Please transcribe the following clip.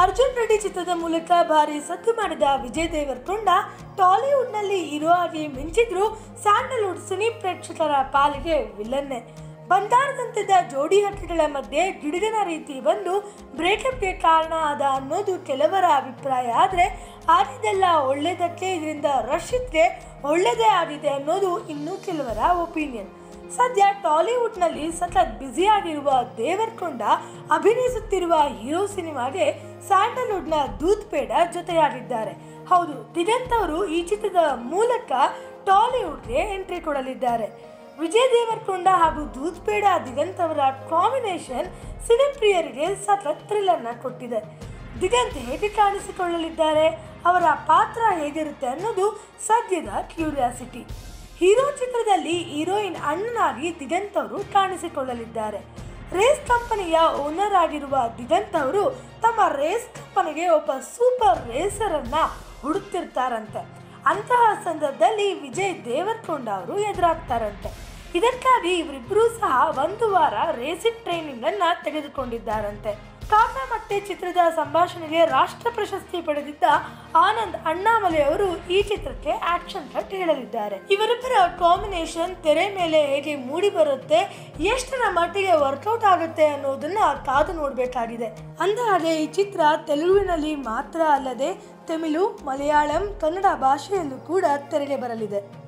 ಅರ್ಜುನ್ ರೆಡ್ಡಿ ಚಿತ್ರದ ಮೂಲಕ ಭಾರಿ ಸದ್ದು ಮಾಡಿದ ವಿಜಯ್ ದೇವರಕೊಂಡ ಟಾಲಿವುಡ್ನಲ್ಲಿ ಹೀರೋ ಆಗಿ ಮಿಂಚಿದ್ರು ಸ್ಯಾಂಡಲ್ವುಡ್ ಸಿನಿ ಪ್ರೇಕ್ಷಕರ ಪಾಲಿಗೆ ವಿಲನ್ನೇ ಬಂಗಾರದಂತಿದ್ದ ಜೋಡಿ ಹಕ್ಕಿಗಳ ಮಧ್ಯೆ ಗಿಡುಗನ ರೀತಿ ಬಂದು ಬ್ರೇಕಪ್ಗೆ ಕಾರಣ ಆದ ಅನ್ನೋದು ಕೆಲವರ ಅಭಿಪ್ರಾಯ ಆದರೆ ಆಗಿದ್ದೆಲ್ಲ ಒಳ್ಳೇದಕ್ಕೆ ಇದರಿಂದ ರಕ್ಷಿತ್ಗೆ ಒಳ್ಳೆಯದೇ ಆಗಿದೆ ಅನ್ನೋದು ಇನ್ನು ಕೆಲವರ ಒಪಿನಿಯನ್ ಸದ್ಯ ಟಾಲಿವುಡ್ನಲ್ಲಿ ಸತತ್ ಬ್ಯುಸಿಯಾಗಿರುವ ದೇವರ್ಕೊಂಡ ಅಭಿನಯಿಸುತ್ತಿರುವ ಹೀರೋ ಸಿನಿಮಾಗೆ ಸ್ಯಾಂಡಲ್ವುಡ್ನ ದೂತ್ ಪೇಡ ಜೊತೆಯಾಗಿದ್ದಾರೆ ಹೌದು ದಿಗಂತ್ ಅವರು ಈ ಚಿತ್ರದ ಮೂಲಕ ಟಾಲಿವುಡ್ಗೆ ಎಂಟ್ರಿ ಕೊಡಲಿದ್ದಾರೆ ವಿಜಯ್ ದೇವರಕೊಂಡ ಹಾಗೂ ದೂತ್ ಪೇಡ ದಿಗಂತ್ ಅವರ ಕಾಂಬಿನೇಷನ್ ಸಿನಿಪ್ರಿಯರಿಗೆ ಸತತ್ ಥ್ರಿಲ್ಲನ್ನ ಕೊಟ್ಟಿದೆ ದಿಗಂತ್ ಹೇಗೆ ಕಾಣಿಸಿಕೊಳ್ಳಲಿದ್ದಾರೆ ಅವರ ಪಾತ್ರ ಹೇಗಿರುತ್ತೆ ಅನ್ನೋದು ಸದ್ಯದ ಕ್ಯೂರಿಯಾಸಿಟಿ ಹೀರೋ ಚಿತ್ರದಲ್ಲಿ ಹೀರೋಯಿನ್ ಅಣ್ಣನಾಗಿ ದಿಗಂತ್ ಅವರು ಕಾಣಿಸಿಕೊಳ್ಳಲಿದ್ದಾರೆ ರೇಸ್ ಕಂಪನಿಯ ಓನರ್ ಆಗಿರುವ ದಿಗಂತ್ ಅವರು ತಮ್ಮ ರೇಸ್ ಕಂಪನಿಗೆ ಒಬ್ಬ ಸೂಪರ್ ರೇಸರ್ ಅನ್ನ ಹುಡುಕ್ತಿರ್ತಾರಂತೆ ಅಂತಹ ಸಂದರ್ಭದಲ್ಲಿ ವಿಜಯ್ ದೇವರಕೊಂಡ ಅವರು ಎದುರಾಗ್ತಾರಂತೆ ಇದಕ್ಕಾಗಿ ಇವರಿಬ್ಬರೂ ಸಹ ಒಂದು ವಾರ ರೇಸಿಂಗ್ ಟ್ರೈನಿಂಗ್ ಅನ್ನ ತೆಗೆದುಕೊಂಡಿದ್ದಾರಂತೆ ಕಾಕ ಮತ್ತೆ ಚಿತ್ರದ ಸಂಭಾಷಣೆಗೆ ರಾಷ್ಟ್ರ ಪ್ರಶಸ್ತಿ ಪಡೆದಿದ್ದ ಆನಂದ್ ಅಣ್ಣಾಮಲೆ ಅವರು ಈ ಚಿತ್ರಕ್ಕೆ ಆಕ್ಷನ್ ಕಟ್ ಹೇಳಲಿದ್ದಾರೆ ಇವರಿಬ್ಬರ ಕಾಂಬಿನೇಷನ್ ತೆರೆ ಮೇಲೆ ಹೇಗೆ ಮೂಡಿ ಬರುತ್ತೆ ಎಷ್ಟರ ಮಟ್ಟಿಗೆ ವರ್ಕೌಟ್ ಆಗುತ್ತೆ ಅನ್ನೋದನ್ನ ಕಾದು ನೋಡಬೇಕಾಗಿದೆ ಅಂದಹಾಗೆ ಈ ಚಿತ್ರ ತೆಲುಗಿನಲ್ಲಿ ಮಾತ್ರ ಅಲ್ಲದೆ ತಮಿಳು ಮಲಯಾಳಂ ಕನ್ನಡ ಭಾಷೆಯಲ್ಲೂ ಕೂಡ ತೆರೆಗೆ ಬರಲಿದೆ